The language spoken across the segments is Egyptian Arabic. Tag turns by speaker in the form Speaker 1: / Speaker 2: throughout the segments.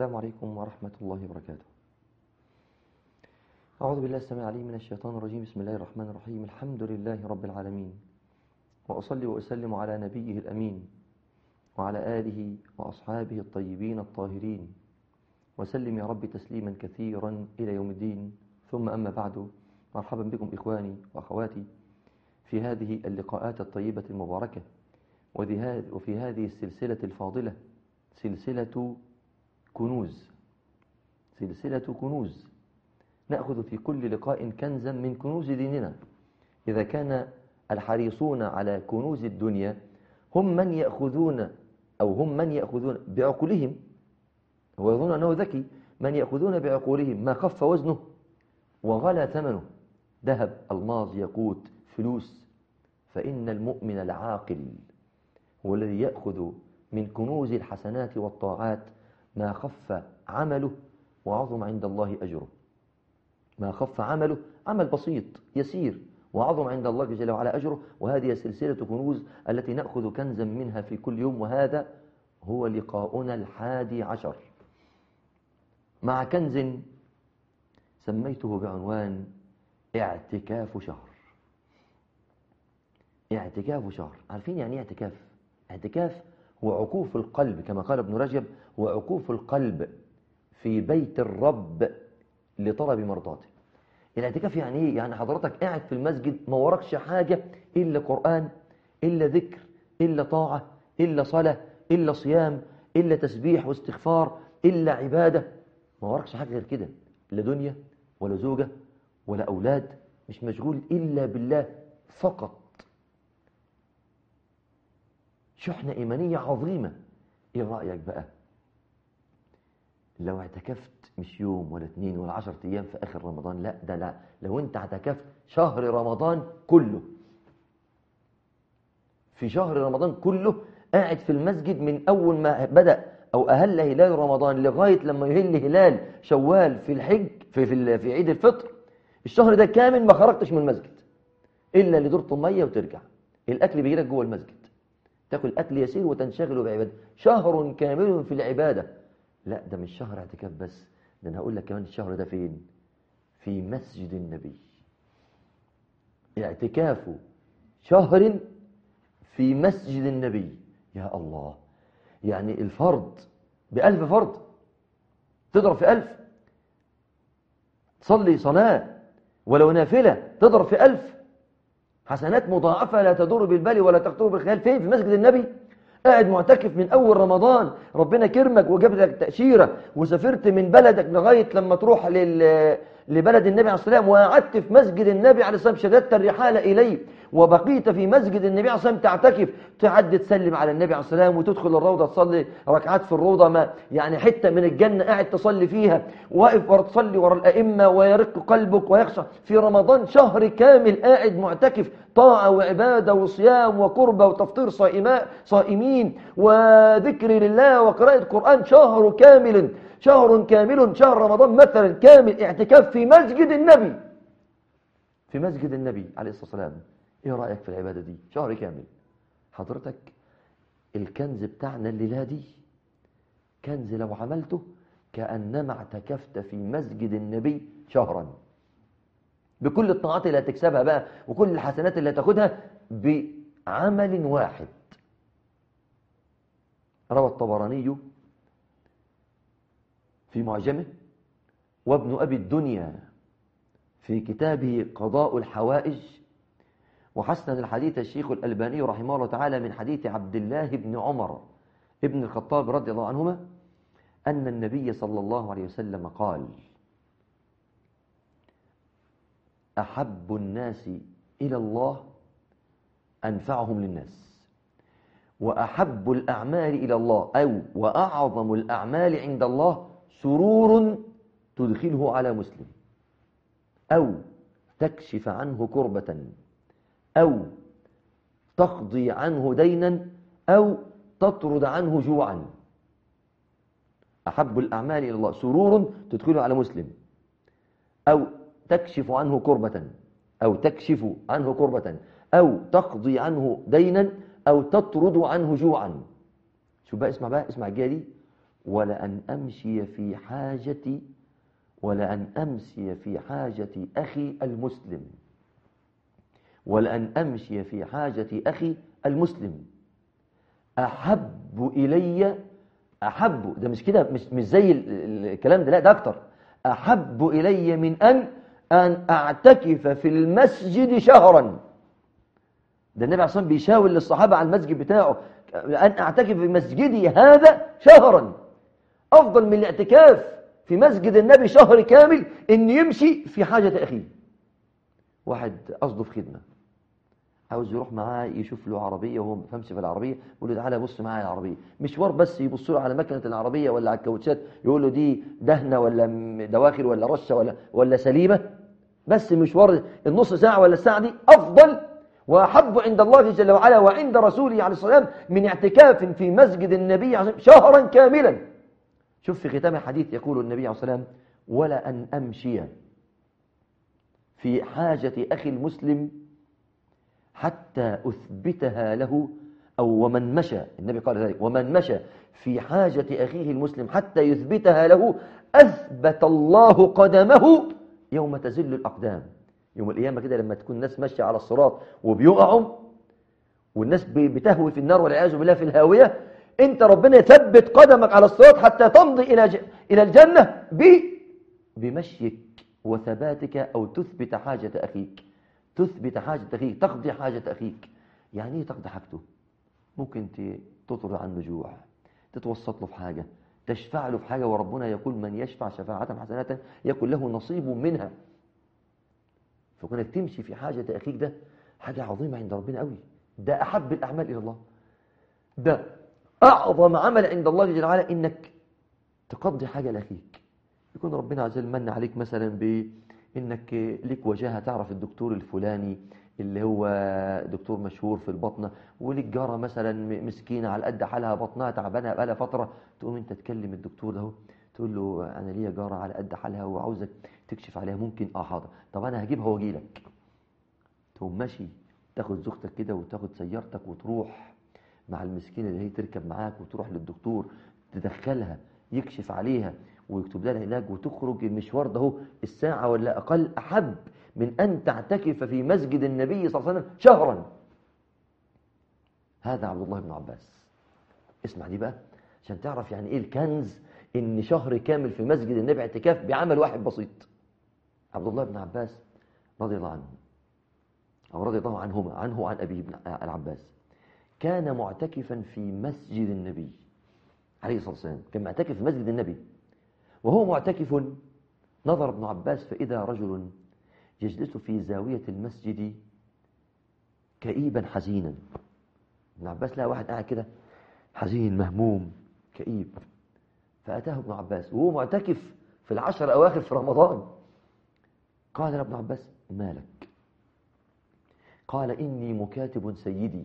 Speaker 1: السلام عليكم ورحمة الله وبركاته أعوذ بالله السميع العليم من الشيطان الرجيم بسم الله الرحمن الرحيم الحمد لله رب العالمين وأصلي وأسلم على نبيه الأمين وعلى آله وأصحابه الطيبين الطاهرين وسلم يا رب تسليما كثيرا إلى يوم الدين ثم أما بعد مرحبا بكم إخواني وأخواتي في هذه اللقاءات الطيبة المباركة وفي هذه السلسلة الفاضلة سلسلة كنوز سلسلة كنوز نأخذ في كل لقاء كنزا من كنوز ديننا إذا كان الحريصون على كنوز الدنيا هم من يأخذون أو هم من يأخذون بعقولهم هو يظن أنه ذكي من يأخذون بعقولهم ما خف وزنه وغلى ثمنه ذهب الماظ يقوت فلوس فإن المؤمن العاقل هو الذي يأخذ من كنوز الحسنات والطاعات ما خف عمله وعظم عند الله أجره ما خف عمله عمل بسيط يسير وعظم عند الله جل وعلا أجره وهذه سلسلة كنوز التي نأخذ كنزا منها في كل يوم وهذا هو لقاؤنا الحادي عشر مع كنز سميته بعنوان اعتكاف شهر اعتكاف شهر عارفين يعني ايه اعتكاف اعتكاف هو عكوف القلب كما قال ابن رجب هو عكوف القلب في بيت الرب لطلب مرضاته الاعتكاف يعني ايه يعني حضرتك قاعد في المسجد ما وراكش حاجة إلا قرآن إلا ذكر إلا طاعة إلا صلاة إلا صيام إلا تسبيح واستغفار إلا عبادة ما وراكش حاجة غير كده لا دنيا ولا زوجة ولا أولاد مش مشغول إلا بالله فقط شحنة إيمانية عظيمة إيه رأيك بقى لو اعتكفت مش يوم ولا اتنين ولا عشر أيام في آخر رمضان لا ده لا لو أنت اعتكفت شهر رمضان كله في شهر رمضان كله قاعد في المسجد من أول ما بدأ أو أهل هلال رمضان لغاية لما يهل هلال شوال في الحج في, في, في عيد الفطر الشهر ده كامل ما خرجتش من المسجد إلا لدورة المية وترجع الأكل بيجيلك جوه المسجد تاكل أكل يسير وتنشغل بعبادة شهر كامل في العبادة لا ده مش شهر اعتكاف بس ده أنا هقول لك كمان الشهر ده فين في مسجد النبي اعتكاف شهر في مسجد النبي يا الله يعني الفرض بألف فرض تضرب في ألف تصلي صلاة ولو نافلة تضرب في ألف حسنات مضاعفة لا تدور بالبال ولا تخطر بالخيال فين في مسجد النبي قاعد معتكف من أول رمضان ربنا كرمك وجاب لك تأشيرة وسافرت من بلدك لغاية لما تروح لل... لبلد النبي عليه الصلاة والسلام وقعدت في مسجد النبي عليه الصلاة والسلام شددت الرحال إليه وبقيت في مسجد النبي عليه الصلاة والسلام تعتكف تعد تسلم على النبي عليه الصلاة والسلام وتدخل الروضة تصلي ركعات في الروضة ما يعني حتة من الجنة قاعد تصلي فيها واقف ورا تصلي ورا الأئمة ويرق قلبك ويخشع في رمضان شهر كامل قاعد معتكف طاعة وعبادة وصيام وقربة وتفطير صائماء صائمين وذكر لله وقراءة قرآن شهر كامل شهر كامل شهر رمضان مثلا كامل اعتكاف في مسجد النبي في مسجد النبي عليه الصلاة والسلام ايه رأيك في العبادة دي شهر كامل حضرتك الكنز بتاعنا الليلة دي كنز لو عملته كأنما اعتكفت في مسجد النبي شهرا بكل الطاعات اللي هتكسبها بقى وكل الحسنات اللي هتاخدها بعمل واحد روى الطبراني في معجمه وابن أبي الدنيا في كتابه قضاء الحوائج وحسن الحديث الشيخ الألباني رحمه الله تعالى من حديث عبد الله بن عمر ابن الخطاب رضي الله عنهما أن النبي صلى الله عليه وسلم قال أحب الناس إلى الله أنفعهم للناس وأحب الأعمال إلى الله أو وأعظم الأعمال عند الله سرور تدخله على مسلم أو تكشف عنه كربة أو تقضي عنه دينا أو تطرد عنه جوعا أحب الأعمال إلى الله سرور تدخله على مسلم أو تكشف عنه كربة أو تكشف عنه كربة أو تقضي عنه دينا أو تطرد عنه جوعا شو بقى اسمع بقى اسمع الجاية دي ولأن أمشي في حاجتي ولأن أمشي في حاجة أخي المسلم ولأن أمشي في حاجة أخي المسلم أحب إلي أحب ده مش كده مش, مش زي الكلام ده لا ده أكتر أحب إلي من أن أن أعتكف في المسجد شهرا ده النبي عليه الصلاة بيشاور للصحابة على المسجد بتاعه أن أعتكف في مسجدي هذا شهرا أفضل من الاعتكاف في مسجد النبي شهر كامل إن يمشي في حاجة أخيه واحد قصده في خدمة عاوز يروح معاه يشوف له عربية وهو ما بيفهمش في العربية يقول له تعالى بص معايا العربية مشوار بس يبص له على مكنة العربية ولا على الكاوتشات يقول له دي دهنة ولا دواخل ولا رشة ولا ولا سليمة بس مشوار النص ساعة ولا الساعة دي أفضل وأحب عند الله جل وعلا وعند رسوله عليه الصلاة والسلام من اعتكاف في مسجد النبي عليه شهرا كاملا شوف في ختام الحديث يقول النبي عليه الصلاة والسلام ولا أن أمشي في حاجة أخي المسلم حتى أثبتها له أو ومن مشى النبي قال ذلك ومن مشى في حاجة أخيه المسلم حتى يثبتها له أثبت الله قدمه يوم تزل الأقدام يوم القيامة كده لما تكون الناس ماشية على الصراط وبيقعوا والناس بتهوي في النار والعياذ بالله في الهاوية انت ربنا يثبت قدمك على الصراط حتى تمضي إلى ج... إلى الجنة ب... بمشيك وثباتك أو تثبت حاجة أخيك تثبت حاجة أخيك تقضي حاجة أخيك يعني ايه تقضي حاجته ممكن تطرد عنه جوع تتوسط له في حاجة تشفع له في حاجة وربنا يقول من يشفع شفاعة حسنة يكون له نصيب منها فكونك تمشي في حاجة أخيك ده حاجة عظيمة عند ربنا قوي ده أحب الأعمال إلى الله ده أعظم عمل عند الله جل وعلا إنك تقضي حاجة لأخيك يكون ربنا عز وجل من عليك مثلا بإنك لك وجاهة تعرف الدكتور الفلاني اللي هو دكتور مشهور في البطنة ولك جارة مثلا مسكينة على قد حالها بطنها تعبانة بقالها فترة تقوم انت تكلم الدكتور ده تقول له انا ليا جارة على قد حالها وعاوزك تكشف عليها ممكن اه حاضر طب انا هجيبها واجي لك تقوم ماشي تاخد زوجتك كده وتاخد سيارتك وتروح مع المسكينة اللي هي تركب معاك وتروح للدكتور تدخلها يكشف عليها ويكتب لها العلاج وتخرج المشوار ده الساعة ولا أقل أحب من أن تعتكف في مسجد النبي صلى الله عليه وسلم شهرا هذا عبد الله بن عباس اسمع دي بقى عشان تعرف يعني ايه الكنز ان شهر كامل في مسجد النبي اعتكاف بعمل واحد بسيط عبد الله بن عباس رضي الله عنه او رضي الله عنهما عنه وعن ابيه بن العباس كان معتكفا في مسجد النبي عليه الصلاه والسلام كان معتكف في مسجد النبي وهو معتكف نظر ابن عباس فاذا رجل يجلس في زاويه المسجد كئيبا حزينا ابن عباس لقى واحد قاعد كده حزين مهموم كئيب فأتاه ابن عباس وهو معتكف في العشر الأواخر في رمضان قال ابن عباس مالك قال إني مكاتب سيدي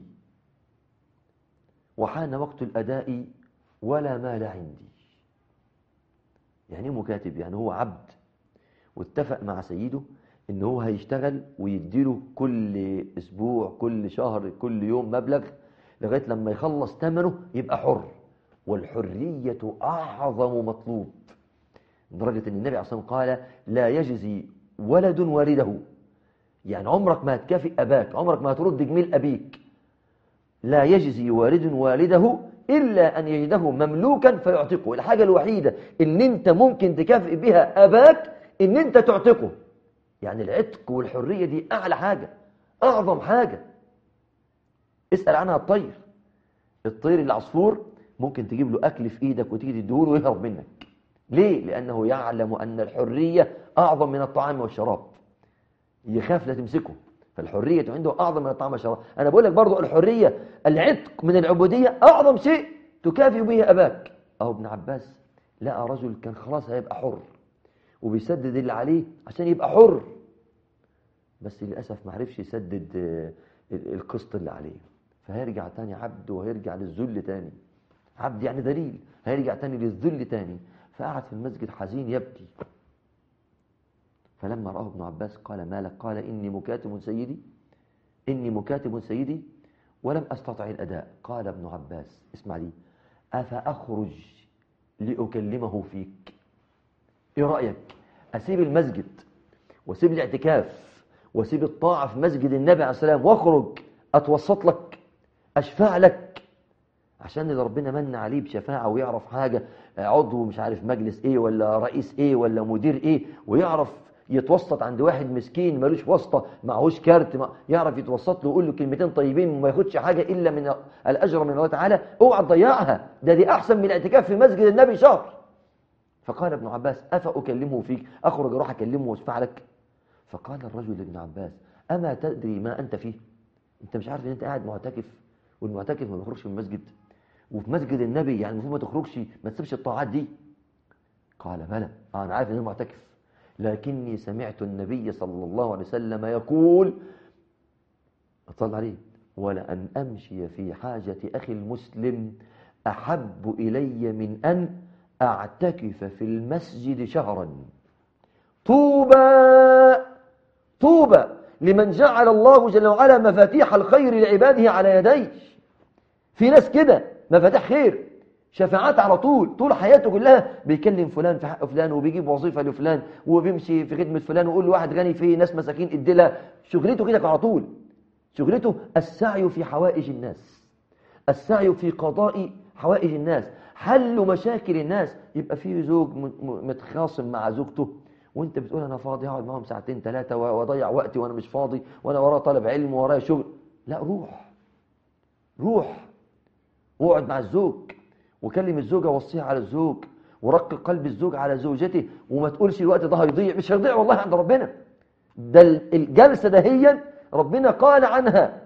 Speaker 1: وحان وقت الأداء ولا مال عندي يعني مكاتب يعني هو عبد واتفق مع سيده ان هو هيشتغل ويديله كل اسبوع كل شهر كل يوم مبلغ لغاية لما يخلص ثمنه يبقى حر والحرية أعظم مطلوب لدرجة أن النبي عليه الصلاة والسلام قال لا يجزي ولد والده يعني عمرك ما هتكافئ أباك عمرك ما هترد جميل أبيك لا يجزي والد والده إلا أن يجده مملوكا فيعتقه الحاجة الوحيدة ان انت ممكن تكافئ بها أباك ان انت تعتقه يعني العتق والحرية دي أعلى حاجة أعظم حاجة اسأل عنها الطير الطير العصفور ممكن تجيب له أكل في إيدك وتيجي تديهوله ويهرب منك ليه؟ لأنه يعلم أن الحرية أعظم من الطعام والشراب يخاف لا تمسكه فالحرية عنده أعظم من الطعام والشراب أنا بقول لك برضو الحرية العتق من العبودية أعظم شيء تكافئ به أباك أهو ابن عباس لقى رجل كان خلاص هيبقى حر وبيسدد اللي عليه عشان يبقى حر بس للأسف ما عرفش يسدد القسط اللي عليه فهيرجع تاني عبد وهيرجع للذل تاني عبد يعني ذليل هيرجع تاني للذل تاني فقعد في المسجد حزين يبكي فلما رآه ابن عباس قال ما لك قال إني مكاتب سيدي إني مكاتب سيدي ولم أستطع الأداء قال ابن عباس اسمع لي أفأخرج لأكلمه فيك إيه رأيك أسيب المسجد وأسيب الاعتكاف وأسيب الطاعة في مسجد النبي عليه السلام وأخرج أتوسط لك أشفع لك عشان اللي ربنا من عليه بشفاعة ويعرف حاجة عضو مش عارف مجلس ايه ولا رئيس ايه ولا مدير ايه ويعرف يتوسط عند واحد مسكين ملوش واسطة معهوش كارت ما يعرف يتوسط له ويقول له كلمتين طيبين وما ياخدش حاجة إلا من الأجر من الله تعالى اوعى تضيعها ده دي أحسن من الاعتكاف في مسجد النبي شهر فقال ابن عباس أفأكلمه فيك أخرج أروح أكلمه واشفع لك فقال الرجل لابن عباس أما تدري ما أنت فيه أنت مش عارف أن أنت قاعد معتكف والمعتكف ما بيخرجش من المسجد وفي مسجد النبي يعني المفروض ما تخرجش ما تسيبش الطاعات دي قال بلى أنا عارف أن أنا معتكف لكني سمعت النبي صلى الله عليه وسلم يقول اتصل عليه ولأن أمشي في حاجة أخي المسلم أحب إلي من أن أعتكف في المسجد شهرا طوبى طوبى لمن جعل الله جل وعلا مفاتيح الخير لعباده على يديه في ناس كده مفاتيح خير شفاعات على طول طول حياته كلها بيكلم فلان في حق فلان وبيجيب وظيفة لفلان وبيمشي في خدمة فلان ويقول لواحد غني في ناس مساكين ادلها شغلته كده على طول شغلته السعي في حوائج الناس السعي في قضاء حوائج الناس حل مشاكل الناس يبقى في زوج متخاصم مع زوجته وانت بتقول انا فاضي هقعد معاهم ساعتين ثلاثة واضيع وقتي وانا مش فاضي وانا ورايا طالب علم ورايا شغل لا روح روح واقعد مع الزوج وكلم الزوجة وصيها على الزوج ورق قلب الزوج على زوجته وما تقولش الوقت ده هيضيع مش هيضيع والله عند ربنا ده الجلسة دهيا ربنا قال عنها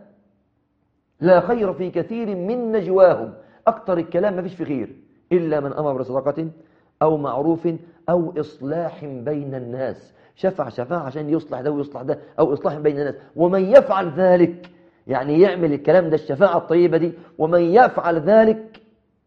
Speaker 1: لا خير في كثير من نجواهم أكتر الكلام ما فيش في خير إلا من أمر بصدقة أو معروف أو إصلاح بين الناس شفع شفاعة عشان يصلح ده ويصلح ده أو إصلاح بين الناس ومن يفعل ذلك يعني يعمل الكلام ده الشفاعة الطيبة دي ومن يفعل ذلك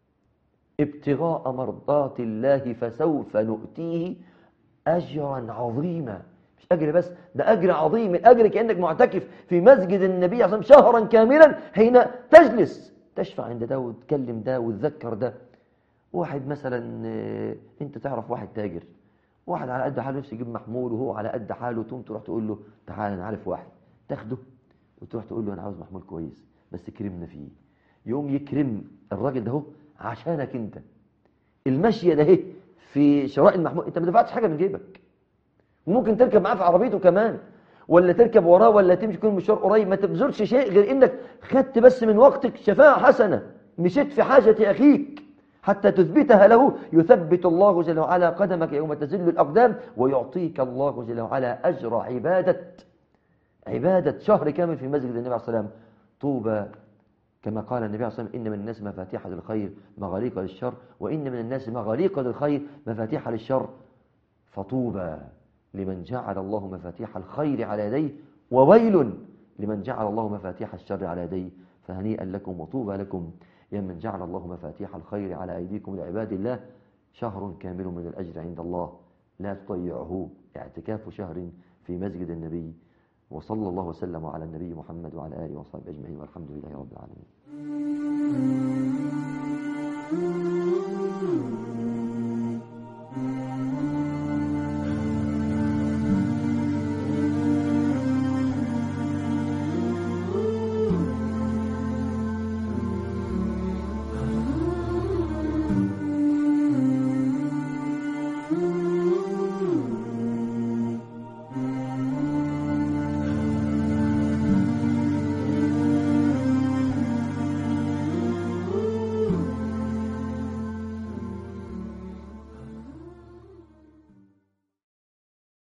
Speaker 1: ابتغاء مرضات الله فسوف نؤتيه أجرا عظيما مش أجر بس ده أجر عظيم الأجر كأنك معتكف في مسجد النبي صلى الله عليه وسلم شهرا كاملا حين تجلس تشفع عند ده وتكلم ده وتذكر ده واحد مثلا انت تعرف واحد تاجر واحد على قد حاله نفسه يجيب محمول وهو على قد حاله تقوم تروح تقول له تعالى انا عارف واحد تاخده وتروح تقول له انا عاوز محمول كويس بس كرمنا فيه يقوم يكرم الراجل ده هو عشانك انت المشية ده اهي في شراء المحمول انت ما دفعتش حاجة من جيبك وممكن تركب معاه في عربيته كمان ولا تركب وراه ولا تمشي كل مشوار قريب ما تبذلش شيء غير انك خدت بس من وقتك شفاعة حسنة مشيت في حاجة اخيك حتى تثبتها له يثبت الله جل وعلا قدمك يوم تزل الأقدام ويعطيك الله جل وعلا أجر عبادة عبادة شهر كامل في مسجد النبي عليه الصلاة والسلام طوبى كما قال النبي عليه الصلاة والسلام إن من الناس مفاتيح للخير مغاليق للشر وإن من الناس مغاليق للخير مفاتيح للشر فطوبى لمن جعل الله مفاتيح الخير على يديه وويل لمن جعل الله مفاتيح الشر على يديه فهنيئا لكم وطوبى لكم يا من جعل الله مفاتيح الخير على أيديكم لعباد الله شهر كامل من الأجر عند الله لا تضيعه اعتكاف شهر في مسجد النبي وصلى الله وسلم على النبي محمد وعلى آله وصحبه أجمعين والحمد لله رب العالمين